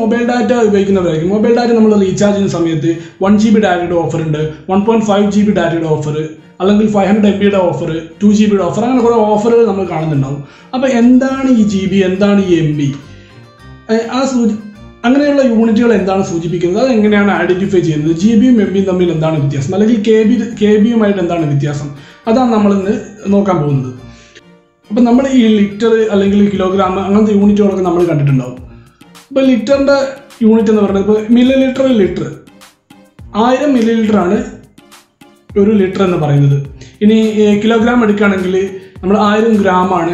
mobile data ഉപയോഗിക്കുന്നവരായിരിക്കും mobile data നമ്മൾ recharge ചെയ്യുന്ന സമയത്ത് വൺ ജി ബി ഡാറ്റയുടെ ഓഫർ ഉണ്ട് one point five G B ഡാറ്റയുടെ ഓഫർ അല്ലെങ്കിൽ ഫൈവ് ഹൺഡ്രഡ് എം ബിയുടെ ഓഫർ ടു ജി ബിയുടെ ഓഫർ അങ്ങനെ കുറേ ഓഫറുകൾ നമ്മൾ കാണുന്നുണ്ടാവും അപ്പോൾ എന്താണ് ഈ ജി ബി എന്താണ് ഈ എം ബി ആ സൂചി അങ്ങനെയുള്ള യൂണിറ്റുകൾ എന്താണ് സൂചിപ്പിക്കുന്നത് അത് എങ്ങനെയാണ് ഐഡന്റിഫൈ ചെയ്യുന്നത് ജി ബിയും എം ബിയും തമ്മിൽ എന്താണ് വ്യത്യാസം അല്ലെങ്കിൽ കെ ബി കെ ബിയുമായിട്ട് എന്താണ് വ്യത്യാസം അതാണ് നമ്മൾ ഇന്ന് നോക്കാൻ പോകുന്നത് അപ്പം നമ്മൾ ഈ ലിറ്റർ അല്ലെങ്കിൽ കിലോഗ്രാം അങ്ങനത്തെ യൂണിറ്റുകളൊക്കെ നമ്മൾ കണ്ടിട്ടുണ്ടാവും ഇപ്പോൾ ലിറ്ററിൻ്റെ യൂണിറ്റ് എന്ന് പറയുന്നത് ഇപ്പോൾ മില്ലി ലിറ്റർ ലിറ്റർ ആയിരം മില്ലി ലിറ്റർ ആണ് ഒരു ലിറ്റർ എന്ന് പറയുന്നത് ഇനി കിലോഗ്രാം എടുക്കുകയാണെങ്കിൽ നമ്മൾ ആയിരം ഗ്രാമാണ്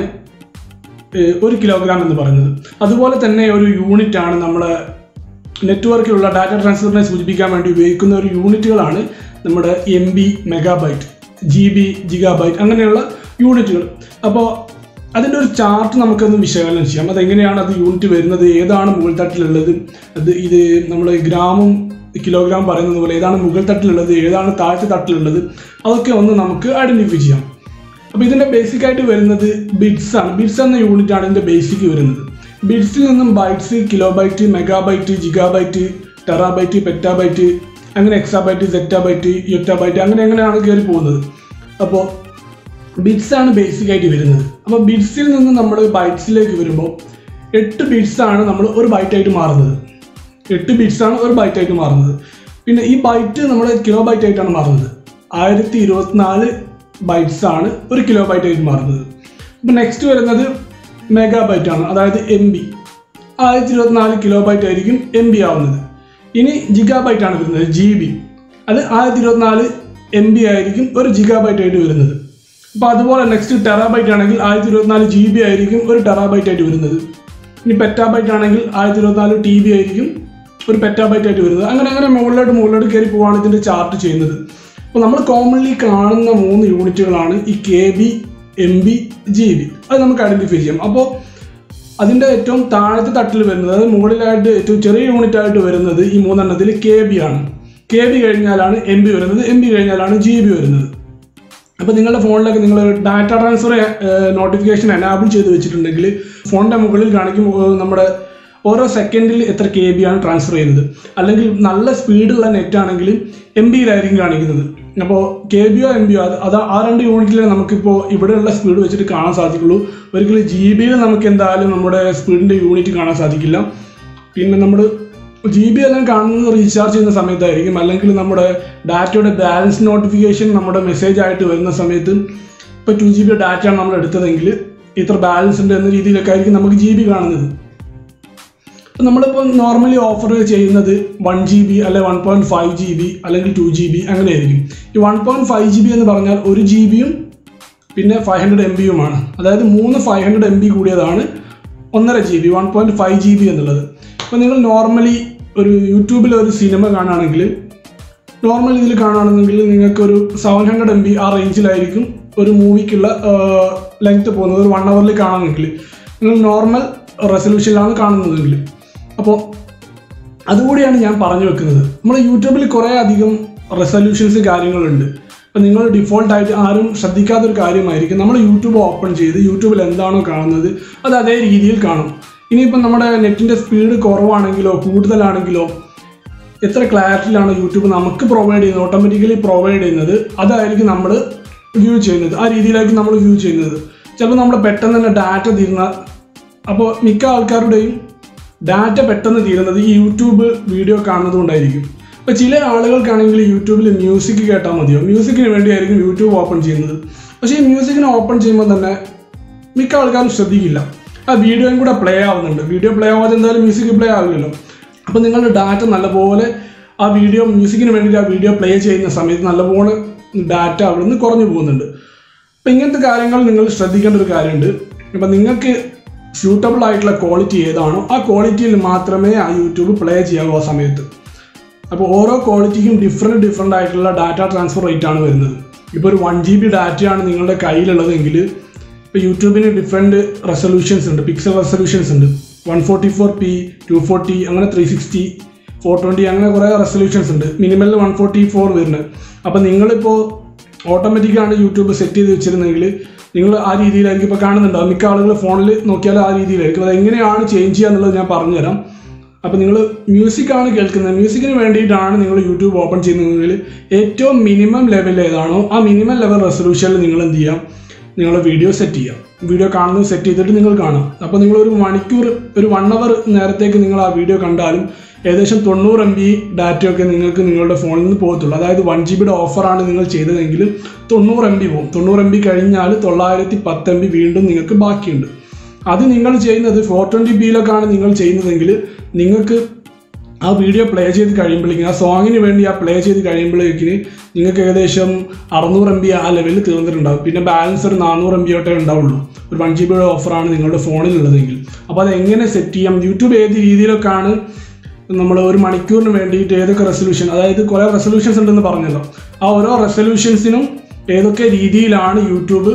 ഏഹ്, ഒരു കിലോഗ്രാം എന്ന് പറയുന്നത് അതുപോലെ തന്നെ ഒരു യൂണിറ്റ് ആണ് നമ്മുടെ നെറ്റ്വർക്കിലുള്ള ഡാറ്റ ട്രാൻസ്ഫറിനെ സൂചിപ്പിക്കാൻ വേണ്ടി ഉപയോഗിക്കുന്ന ഒരു യൂണിറ്റുകളാണ് നമ്മുടെ M B megabyte G B gigabyte അങ്ങനെയുള്ള യൂണിറ്റുകൾ അപ്പോൾ അതിൻ്റെ ഒരു ചാർട്ട് നമുക്കൊന്ന് വിശകലനം ചെയ്യാം അതെങ്ങനെയാണ് അത് യൂണിറ്റ് വരുന്നത് ഏതാണ് മുകൾ തട്ടിലുള്ളത് അത് ഇത് നമ്മൾ ഗ്രാമും കിലോഗ്രാം പറയുന്നത് പോലെ ഏതാണ് മുകൾ തട്ടിലുള്ളത് ഏതാണ് താഴത്തെ തട്ടിലുള്ളത് അതൊക്കെ ഒന്ന് നമുക്ക് ഐഡൻറ്റിഫൈ ചെയ്യാം അപ്പോൾ ഇതിൻ്റെ ബേസിക് ആയിട്ട് വരുന്നത് ബിറ്റ്സ് ആണ് ബിറ്റ്സ് എന്ന യൂണിറ്റ് ആണ് ഇതിൻ്റെ ബേസിക് വരുന്നത് ബിറ്റ്സിൽ നിന്നും bytes kilobyte megabyte gigabyte terabyte petabyte അങ്ങനെ എക്സാബൈറ്റ് സെറ്റാബൈറ്റ് യൊറ്റാബൈറ്റ് അങ്ങനെ അങ്ങനെയാണ് കയറി പോകുന്നത് അപ്പോൾ ബിറ്റ്സ് ആണ് ബേസിക് ആയിട്ട് വരുന്നത് അപ്പോൾ ബിറ്റ്സിൽ നിന്ന് നമ്മൾ ബൈറ്റ്സിലേക്ക് വരുമ്പോൾ എട്ട് ബിറ്റ്സ് ആണ് നമ്മൾ ഒരു ബൈറ്റ് ആയിട്ട് മാറുന്നത് എട്ട് ബിറ്റ്സ് ആണ് ഒരു ബൈറ്റ് ആയിട്ട് മാറുന്നത് പിന്നെ ഈ ബൈറ്റ് നമ്മൾ കിലോ ബൈറ്റ് ആയിട്ടാണ് മാറുന്നത് ആയിരത്തി ഇരുപത്തിനാല് ബൈറ്റ്സ് ആണ് ഒരു കിലോ ബൈറ്റ് ആയിട്ട് മാറുന്നത് അപ്പോൾ നെക്സ്റ്റ് വരുന്നത് മെഗാ ബൈറ്റ് ആണ് അതായത് എം ബി ആയിരത്തി ഇരുപത്തിനാല് കിലോ ബൈറ്റ് ആയിരിക്കും എം ബി ആവുന്നത് ഇനി ജിഗാ ബൈറ്റ് ആണ് വരുന്നത് ജി ബി അത് ആയിരത്തി ഇരുപത്തിനാല് എം ബി ആയിരിക്കും ഒരു ജിഗാ ബൈറ്റ് ആയിട്ട് വരുന്നത് അപ്പോൾ അതുപോലെ നെക്സ്റ്റ് ടെറാബൈറ്റ് ആണെങ്കിൽ ആയിരത്തി ഇരുപത്തിനാല് ജി ബി ആയിരിക്കും ഒരു ടെറാബൈറ്റ് ആയിട്ട് വരുന്നത് ഇനി പെറ്റാബൈറ്റ് ആണെങ്കിൽ ആയിരത്തി ഇരുപത്തിനാല് ടി ബി ആയിരിക്കും ഒരു പെറ്റാബൈറ്റ് ആയിട്ട് വരുന്നത് അങ്ങനെ അങ്ങനെ മുകളിലോട്ട് മുകളിലോട്ട് കയറി പോവാണ് ഇതിൻ്റെ ചാർട്ട് ചെയ്യുന്നത് അപ്പോൾ നമ്മൾ കോമൺലി കാണുന്ന മൂന്ന് യൂണിറ്റുകളാണ് ഈ K B M B G B അത് നമുക്ക് ഐഡൻറ്റിഫൈ ചെയ്യാം അപ്പോൾ അതിൻ്റെ ഏറ്റവും താഴത്തെ തട്ടിൽ വരുന്നത് അതായത് മുകളിലായിട്ട് ഏറ്റവും ചെറിയ യൂണിറ്റ് ആയിട്ട് വരുന്നത് ഈ മൂന്നെണ്ണത്തിൽ കെ ബി ആണ് കെ ബി കഴിഞ്ഞാലാണ് എം ബി വരുന്നത് എം ബി കഴിഞ്ഞാലാണ് ജി ബി വരുന്നത് അപ്പോൾ നിങ്ങളുടെ ഫോണിലൊക്കെ നിങ്ങൾ ഡാറ്റ ട്രാൻസ്ഫർ നോട്ടിഫിക്കേഷൻ എനാബിൾ ചെയ്ത് വെച്ചിട്ടുണ്ടെങ്കിൽ ഫോണിൻ്റെ മുകളിൽ കാണിക്കും ഏർ, നമ്മുടെ ഓരോ സെക്കൻഡിൽ എത്ര കെ ബി ആണ് ട്രാൻസ്ഫർ ചെയ്യുന്നത് അല്ലെങ്കിൽ നല്ല സ്പീഡുള്ള നെറ്റ് ആണെങ്കിൽ എം ബിയിലായിരിക്കും കാണിക്കുന്നത് അപ്പോൾ കെ ബിയോ എം ബിയോ അത് അത് ആ രണ്ട് യൂണിറ്റിലെ നമുക്കിപ്പോൾ ഇവിടെയുള്ള സ്പീഡ് വെച്ചിട്ട് കാണാൻ സാധിക്കുള്ളൂ ഒരിക്കലും ജി ബിയിൽ നമുക്ക് എന്തായാലും നമ്മുടെ സ്പീഡിൻ്റെ യൂണിറ്റ് കാണാൻ സാധിക്കില്ല പിന്നെ നമ്മൾ ജി ബി എല്ലാം കാണുന്നത് റീചാർജ് ചെയ്യുന്ന സമയത്തായിരിക്കും അല്ലെങ്കിൽ നമ്മുടെ ഡാറ്റയുടെ ബാലൻസ് നോട്ടിഫിക്കേഷൻ നമ്മുടെ മെസ്സേജ് ആയിട്ട് വരുന്ന സമയത്ത് ഇപ്പോൾ ടു ജി ബി ഡാറ്റയാണ് നമ്മൾ എടുത്തതെങ്കിൽ ഇത്ര ബാലൻസ് ഉണ്ട് എന്ന രീതിയിലൊക്കെ ആയിരിക്കും നമുക്ക് ജി ബി കാണുന്നത് അപ്പം നമ്മളിപ്പോൾ നോർമലി ഓഫർ ചെയ്യുന്നത് വൺ ജി ബി അല്ലെ one point five G B അല്ലെങ്കിൽ ടു ജി ബി അങ്ങനെയായിരിക്കും ഈ one point five G B എന്ന് പറഞ്ഞാൽ ഒരു ജി ബിയും പിന്നെ ഫൈവ് ഹൺഡ്രഡ് എം ബിയുമാണ് അതായത് മൂന്ന് ഫൈവ് ഹൺഡ്രഡ് എം ബി കൂടിയതാണ് ഒന്നര G B one point five G B എന്നുള്ളത് അപ്പോൾ നിങ്ങൾ നോർമലി ഒരു യൂട്യൂബിൽ ഒരു സിനിമ കാണുകയാണെങ്കിൽ നോർമൽ ഇതിൽ കാണുകയാണെങ്കിൽ നിങ്ങൾക്ക് ഒരു സെവൻ ഹൺഡ്രഡ് എം ബി ആ റേഞ്ചിലായിരിക്കും ഒരു മൂവിക്കുള്ള ലെങ്ത് പോകുന്നത് ഒരു വൺ അവറിൽ കാണുമെങ്കിൽ നിങ്ങൾ നോർമൽ റെസൊല്യൂഷനിലാണ് കാണുന്നതെങ്കിൽ അപ്പോൾ അതുകൂടിയാണ് ഞാൻ പറഞ്ഞു വെക്കുന്നത് നമ്മൾ യൂട്യൂബിൽ കുറേ അധികം റെസൊല്യൂഷൻസ് കാര്യങ്ങളുണ്ട് അപ്പം നിങ്ങൾ ഡിഫോൾട്ടായിട്ട് ആരും ശ്രദ്ധിക്കാത്തൊരു കാര്യമായിരിക്കും നമ്മൾ യൂട്യൂബ് ഓപ്പൺ ചെയ്ത് യൂട്യൂബിൽ എന്താണോ കാണുന്നത് അത് അതേ രീതിയിൽ കാണും ഇനിയിപ്പം നമ്മുടെ നെറ്റിൻ്റെ സ്പീഡ് കുറവാണെങ്കിലോ കൂടുതലാണെങ്കിലോ എത്ര ക്ലാരിറ്റിയിലാണ് യൂട്യൂബ് നമുക്ക് പ്രൊവൈഡ് ചെയ്യുന്നത് ഓട്ടോമാറ്റിക്കലി പ്രൊവൈഡ് ചെയ്യുന്നത് അതായിരിക്കും നമ്മൾ വ്യൂ ചെയ്യുന്നത് ആ രീതിയിലായിരിക്കും നമ്മൾ വ്യൂ ചെയ്യുന്നത് ചിലപ്പോൾ നമ്മൾ പെട്ടെന്ന് തന്നെ ഡാറ്റ തീർന്ന അപ്പോൾ മിക്ക ആൾക്കാരുടെയും ഡാറ്റ പെട്ടെന്ന് തീരുന്നത് ഈ യൂട്യൂബ് വീഡിയോ കാണുന്നത് കൊണ്ടായിരിക്കും അപ്പോൾ ചില ആളുകൾക്കാണെങ്കിൽ യൂട്യൂബിൽ മ്യൂസിക് കേട്ടാൽ മതിയോ മ്യൂസിക്കിന് വേണ്ടിയായിരിക്കും യൂട്യൂബ് ഓപ്പൺ ചെയ്യുന്നത് പക്ഷേ ഈ മ്യൂസിക്കിനെ ഓപ്പൺ ചെയ്യുമ്പോൾ തന്നെ മിക്ക ആൾക്കാരും ശ്രദ്ധിക്കില്ല ആ വീഡിയോയും കൂടെ പ്ലേ ആവുന്നുണ്ട് വീഡിയോ പ്ലേ ആവാതെ എന്തായാലും മ്യൂസിക് പ്ലേ ആവില്ലല്ലോ അപ്പോൾ നിങ്ങളുടെ ഡാറ്റ നല്ലപോലെ ആ വീഡിയോ മ്യൂസിക്കിന് വേണ്ടിയിട്ട് ആ വീഡിയോ പ്ലേ ചെയ്യുന്ന സമയത്ത് നല്ലപോലെ ഡാറ്റ അവിടെ നിന്ന് കുറഞ്ഞു പോകുന്നുണ്ട് അപ്പം ഇങ്ങനത്തെ കാര്യങ്ങൾ നിങ്ങൾ ശ്രദ്ധിക്കേണ്ട ഒരു കാര്യമുണ്ട് അപ്പം നിങ്ങൾക്ക് സ്യൂട്ടബിൾ ആയിട്ടുള്ള ക്വാളിറ്റി ഏതാണോ ആ ക്വാളിറ്റിയിൽ മാത്രമേ ആ യൂട്യൂബ് പ്ലേ ചെയ്യാവൂ ആ സമയത്ത് അപ്പോൾ ഓരോ ക്വാളിറ്റിക്കും ഡിഫറെൻറ്റ് ഡിഫറെൻ്റ് ആയിട്ടുള്ള ഡാറ്റ ട്രാൻസ്ഫർ റേറ്റ് ആണ് വരുന്നത് ഇപ്പോൾ ഒരു വൺ ജി ബി ഡാറ്റയാണ് നിങ്ങളുടെ കയ്യിലുള്ളതെങ്കിൽ ഇപ്പോൾ യൂട്യൂബിന് ഡിഫറെൻറ്റ് റെസൊല്യൂഷൻസ് ഉണ്ട് പിക്സൽ റെസൊല്യൂഷൻസ് ഉണ്ട് one forty four P two forty അങ്ങനെ ത്രീ സിക്സ്റ്റി ഫോർ ട്വൻറ്റി അങ്ങനെ കുറേ റെസൊല്യൂഷൻസ് ഉണ്ട് മിനിമലിൽ വൺ ഫോർട്ടി ഫോർ വരുന്നത് അപ്പോൾ നിങ്ങളിപ്പോൾ ഓട്ടോമാറ്റിക്കാണ് യൂട്യൂബ് സെറ്റ് ചെയ്ത് വെച്ചിരുന്നെങ്കിൽ നിങ്ങൾ ആ രീതിയിലായിരിക്കും ഇപ്പോൾ കാണുന്നുണ്ടാവും മിക്ക ആളുകൾ ഫോണിൽ നോക്കിയാൽ ആ രീതിയിലായിരിക്കും അത് എങ്ങനെയാണ് ചേഞ്ച് ചെയ്യുക എന്നുള്ളത് ഞാൻ പറഞ്ഞുതരാം അപ്പോൾ നിങ്ങൾ മ്യൂസിക്കാണ് കേൾക്കുന്നത് മ്യൂസിക്കിന് വേണ്ടിയിട്ടാണ് നിങ്ങൾ യൂട്യൂബ് ഓപ്പൺ ചെയ്യുന്നതെങ്കിൽ ഏറ്റവും മിനിമം ലെവൽ ഏതാണോ ആ മിനിമം ലെവൽ റെസൊല്യൂഷനിൽ നിങ്ങൾ എന്ത് ചെയ്യാം നിങ്ങൾ വീഡിയോ സെറ്റ് ചെയ്യാം വീഡിയോ കാണുന്നത് സെറ്റ് ചെയ്തിട്ട് നിങ്ങൾ കാണാം അപ്പോൾ നിങ്ങൾ ഒരു മണിക്കൂർ ഒരു വൺ അവർ നേരത്തേക്ക് നിങ്ങൾ ആ വീഡിയോ കണ്ടാലും ഏകദേശം തൊണ്ണൂറ് എം ബി ഡാറ്റയൊക്കെ നിങ്ങൾക്ക് നിങ്ങളുടെ ഫോണിൽ നിന്ന് പോകത്തുള്ളൂ അതായത് വൺ ജി ബിയുടെ ഓഫറാണ് നിങ്ങൾ ചെയ്തതെങ്കിൽ തൊണ്ണൂറ് എം ബി പോകും തൊണ്ണൂറ് എം ബി കഴിഞ്ഞാൽ തൊള്ളായിരത്തി പത്ത് എം ബി വീണ്ടും നിങ്ങൾക്ക് ബാക്കിയുണ്ട് അത് നിങ്ങൾ ചെയ്യുന്നത് ഫോർ ട്വൻറ്റി ബിയിലൊക്കെയാണ് നിങ്ങൾ ചെയ്യുന്നതെങ്കിൽ നിങ്ങൾക്ക് ആ വീഡിയോ പ്ലേ ചെയ്ത് കഴിയുമ്പോഴേക്കും ആ സോങ്ങിന് വേണ്ടി ആ പ്ലേ ചെയ്ത് കഴിയുമ്പോഴേക്കിന് നിങ്ങൾക്ക് ഏകദേശം അറുന്നൂറ് എം ബി ആ ലെവലിൽ തീർന്നിട്ടുണ്ടാവും പിന്നെ ബാലൻസ് ഒരു നാനൂറ് എം ബി ആയിട്ടേ ഉണ്ടാവുള്ളൂ ഒരു വൺ ജി ബിയുടെ ഓഫറാണ് നിങ്ങളുടെ ഫോണിലുള്ളതെങ്കിൽ അപ്പോൾ അത് എങ്ങനെ സെറ്റ് ചെയ്യാം യൂട്യൂബ് ഏത് രീതിയിലൊക്കെയാണ് നമ്മൾ ഒരു മണിക്കൂറിന് വേണ്ടിയിട്ട് ഏതൊക്കെ റെസൊല്യൂഷൻ അതായത് കുറേ റെസൊല്യൂഷൻസ് ഉണ്ടെന്ന് പറഞ്ഞല്ലോ ആ ഓരോ റെസൊല്യൂഷൻസിനും ഏതൊക്കെ രീതിയിലാണ് യൂട്യൂബ്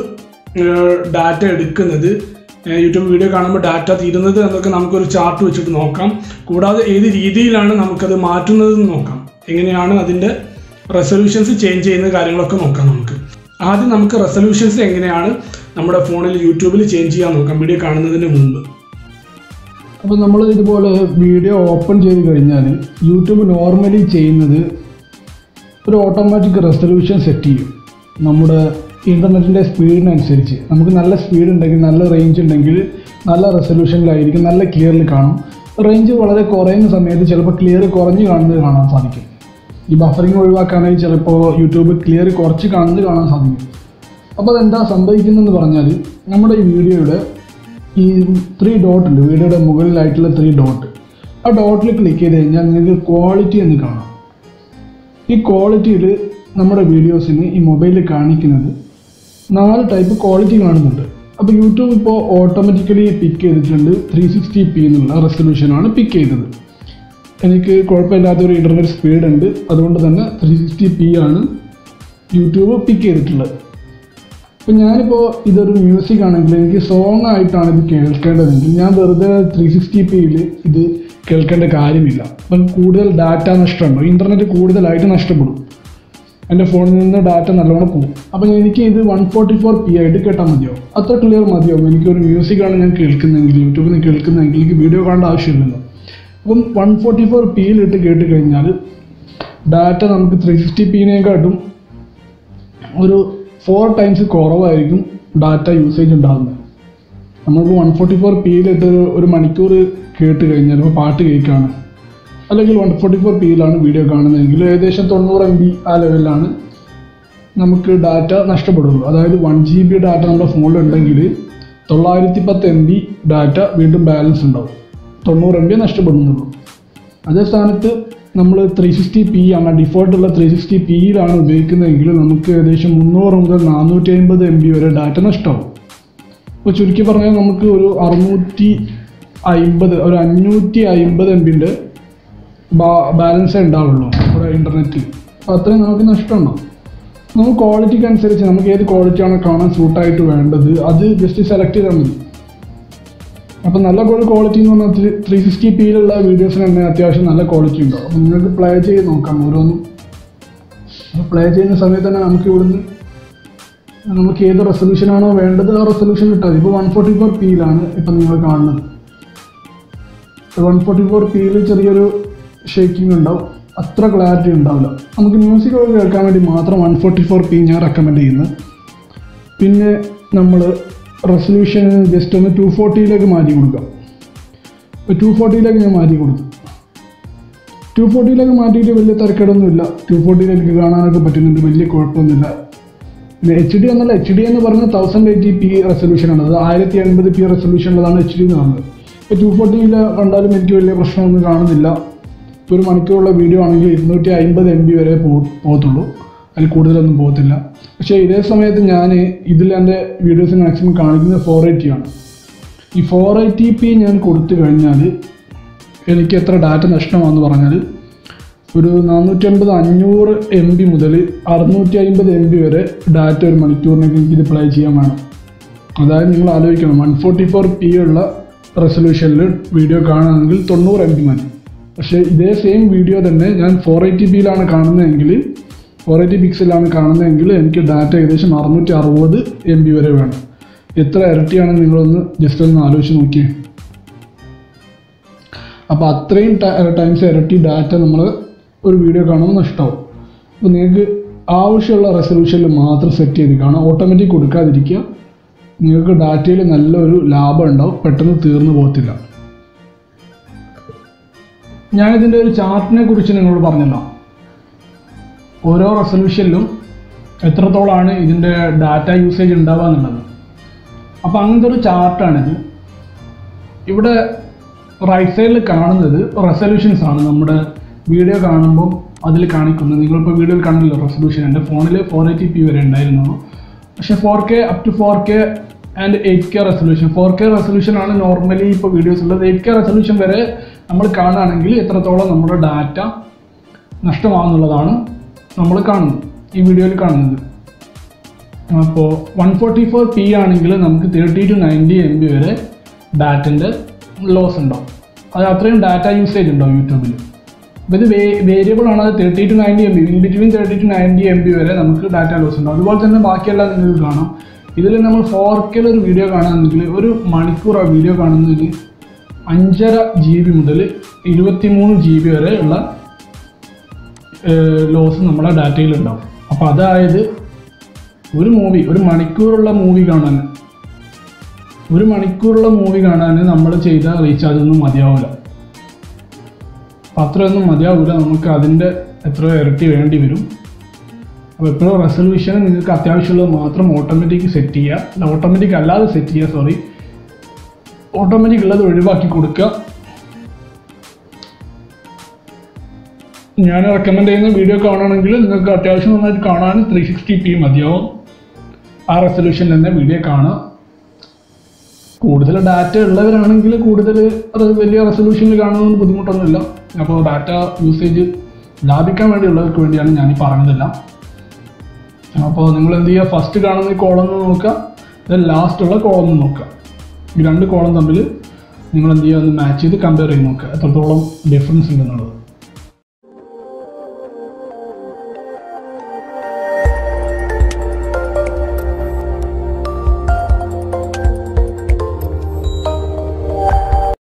ഡാറ്റ എടുക്കുന്നത് ഏഹ് യൂട്യൂബ് വീഡിയോ കാണുമ്പോൾ ഡാറ്റ തീരുന്നത് എന്നൊക്കെ നമുക്കൊരു ചാർട്ട് വെച്ചിട്ട് നോക്കാം കൂടാതെ ഏത് രീതിയിലാണ് നമുക്കത് മാറ്റുന്നതെന്ന് നോക്കാം എങ്ങനെയാണ് അതിൻ്റെ റെസൊല്യൂഷൻസ് ചേഞ്ച് ചെയ്യുന്ന കാര്യങ്ങളൊക്കെ നോക്കാം നമുക്ക് ആദ്യം നമുക്ക് റെസൊല്യൂഷൻസ് എങ്ങനെയാണ് നമ്മുടെ ഫോണിൽ യൂട്യൂബിൽ ചേഞ്ച് ചെയ്യാൻ നോക്കാം വീഡിയോ കാണുന്നതിന് മുമ്പ് അപ്പോൾ നമ്മൾ ഇതുപോലെ വീഡിയോ ഓപ്പൺ ചെയ്ത് കഴിഞ്ഞാൽ യൂട്യൂബ് നോർമലി ചെയ്യുന്നത് ഒരു ഓട്ടോമാറ്റിക് റെസൊല്യൂഷൻ സെറ്റ് ചെയ്യും നമ്മുടെ ഇൻ്റർനെറ്റിൻ്റെ സ്പീഡിനനുസരിച്ച് നമുക്ക് നല്ല സ്പീഡ് ഉണ്ടെങ്കിൽ നല്ല റേഞ്ച് ഉണ്ടെങ്കിൽ നല്ല റെസൊല്യൂഷനിലായിരിക്കും നല്ല ക്ലിയറിൽ കാണും റേഞ്ച് വളരെ കുറയുന്ന സമയത്ത് ചിലപ്പോൾ ക്ലിയർ കുറഞ്ഞ് കാണുന്നത് കാണാൻ സാധിക്കും ഈ ബഫറിങ് ഒഴിവാക്കുകയാണെങ്കിൽ ചിലപ്പോൾ യൂട്യൂബ് ക്ലിയർ കുറച്ച് കാണുന്നത് കാണാൻ സാധിക്കും അപ്പോൾ അതെന്താ സംഭവിക്കുന്നതെന്ന് പറഞ്ഞാൽ നമ്മുടെ ഈ വീഡിയോയുടെ ഈ ത്രീ ഡോട്ട് ഉണ്ട് വീഡിയോയുടെ മുകളിലായിട്ടുള്ള ത്രീ ഡോട്ട് ആ ഡോട്ടിൽ ക്ലിക്ക് ചെയ്ത് കഴിഞ്ഞാൽ നിങ്ങൾക്ക് ക്വാളിറ്റി എന്ന് കാണാം ഈ ക്വാളിറ്റിയിൽ നമ്മുടെ വീഡിയോസിന് ഈ മൊബൈലിൽ കാണിക്കുന്നത് നാല് ടൈപ്പ് ക്വാളിറ്റി കാണുന്നുണ്ട് അപ്പോൾ യൂട്യൂബ് ഇപ്പോൾ ഓട്ടോമാറ്റിക്കലി പിക്ക് ചെയ്തിട്ടുണ്ട് ത്രീ സിക്സ്റ്റി പി എന്നുള്ള റെസൊല്യൂഷനാണ് പിക്ക് ചെയ്തത് എനിക്ക് കുഴപ്പമില്ലാത്തൊരു ഇൻ്റർനെറ്റ് സ്പീഡ് ഉണ്ട് അതുകൊണ്ട് തന്നെ ത്രീ സിക്സ്റ്റി പി ആണ് യൂട്യൂബ് പിക്ക് ചെയ്തിട്ടുള്ളത് ഇപ്പം ഞാനിപ്പോൾ ഇതൊരു മ്യൂസിക് ആണെങ്കിൽ എനിക്ക് സോങ് ആയിട്ടാണ് ഇത് കേൾക്കേണ്ടതെങ്കിൽ ഞാൻ വെറുതെ ത്രീ സിക്സ്റ്റി പിയിൽ ഇത് കേൾക്കേണ്ട കാര്യമില്ല അപ്പം കൂടുതൽ ഡാറ്റ നഷ്ടമുണ്ടോ ഇൻ്റർനെറ്റ് കൂടുതലായിട്ട് നഷ്ടപ്പെടും എൻ്റെ ഫോണിൽ നിന്ന് ഡാറ്റ നല്ലോണം പോകും അപ്പം എനിക്ക് ഇത് വൺ ഫോർട്ടി ഫോർ പി ആയിട്ട് കേട്ടാൽ മതിയോ അത്ര ക്ലിയർ മതിയോ എനിക്കൊരു മ്യൂസിക്കാണ് ഞാൻ കേൾക്കുന്നതെങ്കിൽ യൂട്യൂബിൽ നിന്ന് കേൾക്കുന്നതെങ്കിൽ എനിക്ക് വീഡിയോ കാണേണ്ട ആവശ്യമില്ലല്ലോ അപ്പം വൺ ഫോർട്ടി ഫോർ പിയിലിട്ട് കേട്ട് കഴിഞ്ഞാൽ ഡാറ്റ നമുക്ക് ത്രീ സിക്സ്റ്റി പിന്നേക്കാട്ടും ഒരു ഫോർ ടൈംസ് കുറവായിരിക്കും ഡാറ്റ യൂസേജ് ഉണ്ടാകുന്നത് നമ്മളിപ്പോൾ വൺ ഫോർട്ടി ഫോർ പിയിലിട്ട് ഒരു ഒരു മണിക്കൂർ കേട്ട് കഴിഞ്ഞാൽ ഇപ്പോൾ പാട്ട് കേൾക്കുകയാണ് അല്ലെങ്കിൽ വൺ ഫോർട്ടി ഫോർ പിയിലാണ് വീഡിയോ കാണുന്നതെങ്കിൽ ഏകദേശം തൊണ്ണൂറ് എം ബി ആ ലെവലിലാണ് നമുക്ക് ഡാറ്റ നഷ്ടപ്പെടുള്ളൂ അതായത് വൺ ജി ബി ഡാറ്റ നമ്മുടെ ഫോണിലുണ്ടെങ്കിൽ തൊള്ളായിരത്തി പത്ത് എം ബി ഡാറ്റ വീണ്ടും ബാലൻസ് ഉണ്ടാവും തൊണ്ണൂറ് എം ബി നഷ്ടപ്പെടുന്നുള്ളൂ അതേ സ്ഥാനത്ത് നമ്മൾ ത്രീ സിക്സ്റ്റി പി ആണ് ഡിഫോൾട്ടുള്ള ത്രീ സിക്സ്റ്റി പിയിലാണ് ഉപയോഗിക്കുന്നതെങ്കിൽ നമുക്ക് ഏകദേശം മുന്നൂറ് മുതൽ നാനൂറ്റി അമ്പത് എം ബി വരെ ഡാറ്റ നഷ്ടമാവും ഇപ്പോൾ ചുരുക്കി പറഞ്ഞാൽ നമുക്ക് ഒരു അറുന്നൂറ്റി അമ്പത് ഒരു അഞ്ഞൂറ്റി അമ്പത് എം ബിൻ്റെ ബാലൻസേ ഉണ്ടാവുള്ളൂ നമ്മുടെ ഇൻ്റർനെറ്റിൽ അപ്പോൾ അത്രയും നമുക്ക് നഷ്ടമുണ്ടാവും നമുക്ക് ക്വാളിറ്റിക്ക് അനുസരിച്ച് നമുക്ക് ഏത് ക്വാളിറ്റിയാണോ കാണാൻ സൂട്ടായിട്ട് വേണ്ടത് അത് ജസ്റ്റ് സെലക്ട് ചെയ്താൽ മതി അപ്പം നല്ല ഒരു ക്വാളിറ്റി എന്ന് പറഞ്ഞാൽ ത്രീ സിക്സ്റ്റി പിയിലുള്ള വീഡിയോസിന് തന്നെ അത്യാവശ്യം നല്ല ക്വാളിറ്റി ഉണ്ടാവും അപ്പം നിങ്ങൾക്ക് പ്ലേ ചെയ്ത് നോക്കാം ഓരോന്നും അപ്പോൾ പ്ലേ ചെയ്യുന്ന സമയത്ത് തന്നെ നമുക്ക് ഇവിടുന്ന് നമുക്ക് ഏത് റെസൊല്യൂഷനാണോ വേണ്ടത് ആ റെസൊല്യൂഷൻ ഇട്ടാൽ മതി ഇപ്പോൾ വൺ ഫോർട്ടി ഫോർ പിയിലാണ് ഇപ്പം നിങ്ങൾ കാണുന്നത് വൺ ഫോർട്ടി ഫോർ പിയിൽ ചെറിയൊരു ഷേക്കിംഗ് ഉണ്ടാവും അത്ര ക്ലാരിറ്റി ഉണ്ടാവില്ല നമുക്ക് മ്യൂസിക് ഒക്കെ കേൾക്കാൻ വേണ്ടി മാത്രം വൺ ഫോർട്ടി ഫോർ പി ഞാൻ റെക്കമെൻഡ് ചെയ്യുന്നത് പിന്നെ നമ്മൾ റെസൊല്യൂഷൻ ജസ്റ്റ് ഒന്ന് ടു ഫോർട്ടിയിലേക്ക് മാറ്റി കൊടുക്കാം ഇപ്പോൾ ടു ഫോർട്ടിയിലേക്ക് ഞാൻ മാറ്റി കൊടുത്തു ടു ഫോർട്ടിയിലേക്ക് മാറ്റിയിട്ട് വലിയ തിരക്കേടൊന്നുമില്ല ടു ഫോർട്ടിയിലേക്ക് കാണാനൊക്കെ പറ്റുന്നുണ്ട് വലിയ കുഴപ്പമൊന്നുമില്ല പിന്നെ എച്ച് ഡി എന്നല്ല എച്ച് ഡി എന്ന് പറഞ്ഞാൽ തൗസൻഡ് എയ്റ്റി പി റെസൊല്യൂഷനാണ് അത് ആയിരത്തി എൺപത് പി റെസൊല്യൂഷനുള്ളതാണ് എച്ച് ഡി എന്ന് പറഞ്ഞത് ഇപ്പോൾ ടു ഫോർട്ടിയിൽ കണ്ടാലും എനിക്ക് വലിയ പ്രശ്നമൊന്നും കാണുന്നില്ല ഇപ്പോൾ ഒരു മണിക്കൂറുള്ള വീഡിയോ ആണെങ്കിൽ ഇരുന്നൂറ്റി അമ്പത് എം ബി വരെ പോ പോകത്തുള്ളൂ അതിൽ കൂടുതലൊന്നും പോകത്തില്ല പക്ഷേ ഇതേ സമയത്ത് ഞാൻ ഇതിൽ എൻ്റെ വീഡിയോസ് മാക്സിമം കാണിക്കുന്നത് ഫോർ എയ്റ്റി ആണ് ഈ ഫോർ എയ്റ്റി പി ഞാൻ കൊടുത്തു കഴിഞ്ഞാൽ എനിക്ക് എത്ര ഡാറ്റ നഷ്ടമാണെന്ന് പറഞ്ഞാൽ ഒരു നാനൂറ്റമ്പത് അഞ്ഞൂറ് എം ബി മുതൽ അറുന്നൂറ്റി അമ്പത് എം ബി വരെ ഡാറ്റ ഒരു മണിക്കൂറിനൊക്കെ എനിക്കിത് പ്ലേ ചെയ്യാൻ വേണം അതായത് നിങ്ങൾ ആലോചിക്കണം വൺ ഫോർട്ടി ഫോർ പി ഉള്ള റെസൊല്യൂഷനിൽ വീഡിയോ കാണുകയാണെങ്കിൽ തൊണ്ണൂറ് എം ബി മതി പക്ഷേ ഇതേ സെയിം വീഡിയോ തന്നെ ഞാൻ ഫോർ എയ്റ്റി പിയിലാണ് കാണുന്നതെങ്കിൽ ഫോർ എയ്റ്റി പിക്സലാണ് കാണുന്നതെങ്കിൽ എനിക്ക് ഡാറ്റ ഏകദേശം അറുന്നൂറ്റി അറുപത് എം ബി വരെ വേണം എത്ര ഇരട്ടിയാണെന്ന് നിങ്ങളൊന്ന് ജസ്റ്റ് ഒന്ന് ആലോചിച്ച് നോക്കിയേ അപ്പോൾ അത്രയും ടൈംസ് ഇരട്ടി ഡാറ്റ നമ്മൾ ഒരു വീഡിയോ കാണുമ്പോൾ നഷ്ടമാവും അപ്പോൾ നിങ്ങൾക്ക് ആവശ്യമുള്ള റെസൊല്യൂഷനിൽ മാത്രം സെറ്റ് ചെയ്ത് കാണാം ഓട്ടോമാറ്റിക് കൊടുക്കാതിരിക്കുക നിങ്ങൾക്ക് ഡാറ്റയിൽ നല്ലൊരു ലാഭം ഉണ്ടാവും പെട്ടെന്ന് തീർന്നു പോകത്തില്ല ഞാനിതിൻ്റെ ഒരു ചാർട്ടിനെ കുറിച്ച് നിങ്ങളോട് പറഞ്ഞല്ലോ ഓരോ റെസൊല്യൂഷനിലും എത്രത്തോളമാണ് ഇതിൻ്റെ ഡാറ്റ യൂസേജ് ഉണ്ടാവുക എന്നുള്ളത് അപ്പോൾ അങ്ങനത്തെ ഒരു ചാർട്ടാണിത് ഇവിടെ റൈറ്റ് സൈഡിൽ കാണുന്നത് റെസൊല്യൂഷൻസ് ആണ് നമ്മുടെ വീഡിയോ കാണുമ്പോൾ അതിൽ കാണിക്കുന്നത് നിങ്ങളിപ്പോൾ വീഡിയോയിൽ കണ്ടല്ലോ റെസൊല്യൂഷൻ എൻ്റെ ഫോണിൽ ഫോർ എയ്റ്റി പി വരെ ഉണ്ടായിരുന്നു പക്ഷേ four K up to four K and eight K resolution four K resolution ആണ് നോർമലി ഇപ്പോൾ വീഡിയോസ് ഉള്ളത് എയ്റ്റ് കെ റെസൊല്യൂഷൻ വരെ നമ്മൾ കാണുകയാണെങ്കിൽ എത്രത്തോളം നമ്മുടെ ഡാറ്റ നഷ്ടമാകുന്നുള്ളതാണ് നമ്മൾ കാണുന്നത് ഈ വീഡിയോയിൽ കാണുന്നത് അപ്പോൾ വൺ ഫോർട്ടി ഫോർ പി ആണെങ്കിൽ നമുക്ക് thirty two ninety M B വരെ ഡാറ്റൻ്റെ ലോസ് ഉണ്ടാവും അത് അത്രയും ഡാറ്റ യൂസേജ് ഉണ്ടാവും യൂട്യൂബിൽ അപ്പോൾ ഇത് വേരിയബിൾ ആണ് അത് thirty two ninety M B in between thirty two ninety M B വരെ നമുക്ക് ഡാറ്റ ലോസ് ഉണ്ടാവും അതുപോലെ തന്നെ ബാക്കിയെല്ലാം നിങ്ങൾക്ക് കാണാം ഇതിൽ നമ്മൾ ഫോർ കെയിൽ ഒരു വീഡിയോ കാണുകയാണെങ്കിൽ ഒരു മണിക്കൂർ ആ വീഡിയോ കാണുന്നതിന് അഞ്ചര ജി ബി മുതൽ ഇരുപത്തി മൂന്ന് ജി ബി വരെ ഉള്ള ലോസ് നമ്മളെ ഡാറ്റയിൽ ഉണ്ടാവും അപ്പോൾ അതായത് ഒരു മൂവി ഒരു മണിക്കൂറുള്ള മൂവി കാണാൻ ഒരു മണിക്കൂറുള്ള മൂവി കാണാൻ നമ്മൾ ചെയ്ത റീചാർജ് ഒന്നും മതിയാവില്ല അപ്പം അത്രയൊന്നും മതിയാവില്ല നമുക്ക് അതിൻ്റെ എത്രയോ ഇരട്ടി വേണ്ടി വരും അപ്പോൾ എപ്പോഴും റെസൊല്യൂഷൻ നിങ്ങൾക്ക് അത്യാവശ്യമുള്ളത് മാത്രം ഓട്ടോമാറ്റിക് സെറ്റ് ചെയ്യുക അല്ല ഓട്ടോമാറ്റിക് അല്ലാതെ സെറ്റ് ചെയ്യുക സോറി ഓട്ടോമാറ്റിക് ഉള്ളത് ഒഴിവാക്കി കൊടുക്കുക ഞാൻ റെക്കമെൻഡ് ചെയ്യുന്ന വീഡിയോ കാണുകയാണെങ്കിൽ നിങ്ങൾക്ക് അത്യാവശ്യം നന്നായിട്ട് കാണാൻ ത്രീ സിക്സ്റ്റി പി മതിയാവും ആ റെസൊല്യൂഷനിൽ തന്നെ വീഡിയോ കാണുക കൂടുതൽ ഡാറ്റ ഉള്ളവരാണെങ്കിൽ കൂടുതൽ അത് വലിയ റെസൊല്യൂഷനിൽ കാണുന്നതുകൊണ്ട് ബുദ്ധിമുട്ടൊന്നുമില്ല അപ്പോൾ ഡാറ്റ യൂസേജ് ലാഭിക്കാൻ വേണ്ടിയുള്ളവർക്ക് വേണ്ടിയാണ് ഞാൻ ഈ പറഞ്ഞതെല്ലാം അപ്പോൾ നിങ്ങൾ എന്ത് ചെയ്യുക ഫസ്റ്റ് കാണുന്ന ഈ കോളം നോക്കുക ദെൻ ലാസ്റ്റുള്ള കോളം നോക്കുക ഈ രണ്ട് കോളം തമ്മിൽ നിങ്ങൾ എന്ത് ചെയ്യുക ഒന്ന് മാച്ച് ചെയ്ത് കമ്പയർ ചെയ്ത് നോക്കുക എത്രത്തോളം ഡിഫറൻസ് ഉണ്ടെന്നുള്ളത്